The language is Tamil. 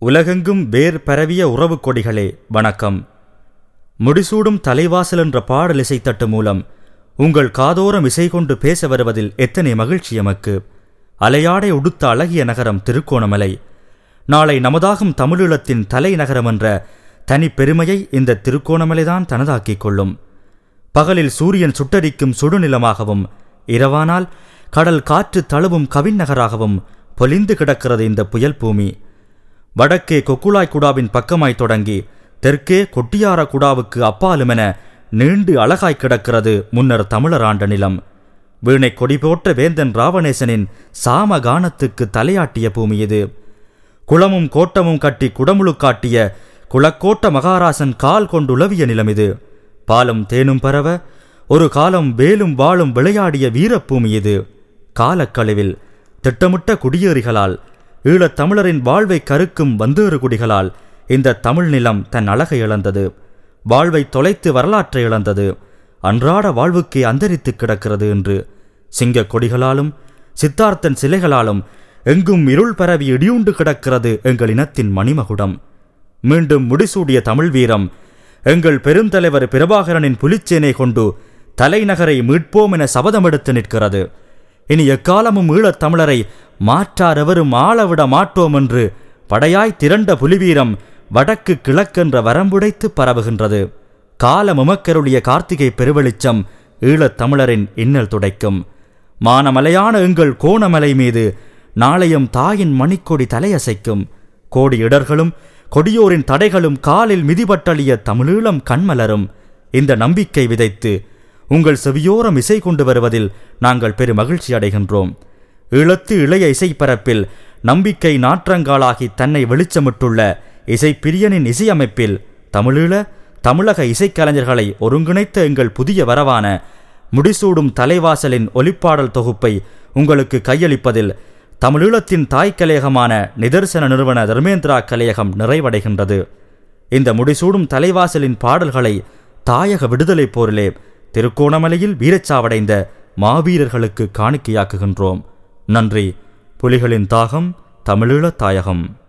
உலகெங்கும் வேர் பரவிய உறவுக் கொடிகளே வணக்கம் முடிசூடும் தலைவாசல் என்ற பாடல் இசைத்தட்டு மூலம் உங்கள் காதோரம் இசை கொண்டு பேச வருவதில் எத்தனை மகிழ்ச்சி எமக்கு அலையாடை உடுத்த அழகிய நகரம் திருக்கோணமலை நாளை நமதாகும் தமிழீழத்தின் தலைநகரம் என்ற தனி பெருமையை இந்த திருக்கோணமலைதான் தனதாக்கிக் கொள்ளும் பகலில் சூரியன் சுட்டரிக்கும் சுடுநிலமாகவும் இரவானால் கடல் காற்று தழுவும் கவிநகராகவும் பொலிந்து கிடக்கிறது இந்த புயல் பூமி வடக்கே கொக்குளாய் குடாவின் பக்கமாய் தொடங்கி தெற்கே கொட்டியார குடாவுக்கு அப்பாலுமென நீண்டு அழகாய் கிடக்கிறது முன்னர் தமிழர் ஆண்ட நிலம் வீணை கொடி போற்ற வேந்தன் ராவணேசனின் சாம கானத்துக்கு தலையாட்டிய பூமி இது குளமும் கோட்டமும் கட்டி குடமுழு காட்டிய குளக்கோட்ட மகாராசன் கால் கொண்டுளவிய நிலம் இது பாலும் தேனும் பரவ ஒரு காலம் வேலும் வாளும் விளையாடிய வீரப்பூமி இது காலக்கழிவில் திட்டமிட்ட குடியேறிகளால் ஈழத் தமிழரின் வாழ்வை கருக்கும் வந்தேறு குடிகளால் இந்த தமிழ் நிலம் தன் அழகை இழந்தது வாழ்வை தொலைத்து வரலாற்றை இழந்தது அன்றாட வாழ்வுக்கே அந்தரித்து கிடக்கிறது என்று சிங்கக் கொடிகளாலும் சித்தார்த்தன் சிலைகளாலும் எங்கும் இருள் பரவி இடியுண்டு கிடக்கிறது எங்கள் இனத்தின் மணிமகுடம் மீண்டும் முடிசூடிய தமிழ் வீரம் எங்கள் பெருந்தலைவர் பிரபாகரனின் புலிச்சேனை கொண்டு தலைநகரை மீட்போம் என சபதமெடுத்து நிற்கிறது இனி எக்காலமும் ஈழத் தமிழரை மாற்றாரெவரும் ஆளவிட மாட்டோம் என்று படையாய் திரண்ட புலிவீரம் வடக்கு கிழக்கென்ற வரம்புடைத்து பரவுகின்றது காலமுமக்கருடைய கார்த்திகை பெருவெளிச்சம் ஈழத் தமிழரின் இன்னல் துடைக்கும் மானமலையான எங்கள் கோணமலை மீது நாளையும் தாயின் மணிக்கொடி தலையசைக்கும் கோடி இடர்களும் கொடியோரின் தடைகளும் காலில் மிதிபட்டளிய தமிழீழம் கண்மலரும் இந்த நம்பிக்கை விதைத்து உங்கள் செவியோரம் இசை கொண்டு வருவதில் நாங்கள் பெரு மகிழ்ச்சி அடைகின்றோம் ஈழத்து இளைய இசைப்பரப்பில் நம்பிக்கை நாற்றங்காலாகி தன்னை வெளிச்சமிட்டுள்ள இசைப்பிரியனின் இசையமைப்பில் தமிழீழ தமிழக இசைக்கலைஞர்களை ஒருங்கிணைத்த எங்கள் புதிய வரவான முடிசூடும் தலைவாசலின் ஒலிப்பாடல் தொகுப்பை உங்களுக்கு கையளிப்பதில் தமிழீழத்தின் தாய் கலையகமான நிதர்சன நிறுவன தர்மேந்திரா கலையகம் நிறைவடைகின்றது இந்த முடிசூடும் தலைவாசலின் பாடல்களை தாயக விடுதலை போரிலே திருக்கோணமலையில் வீரச்சாவடைந்த மாவீரர்களுக்கு காணிக்கையாக்குகின்றோம் நன்றி புலிகளின் தாகம் தமிழீழ தாயகம்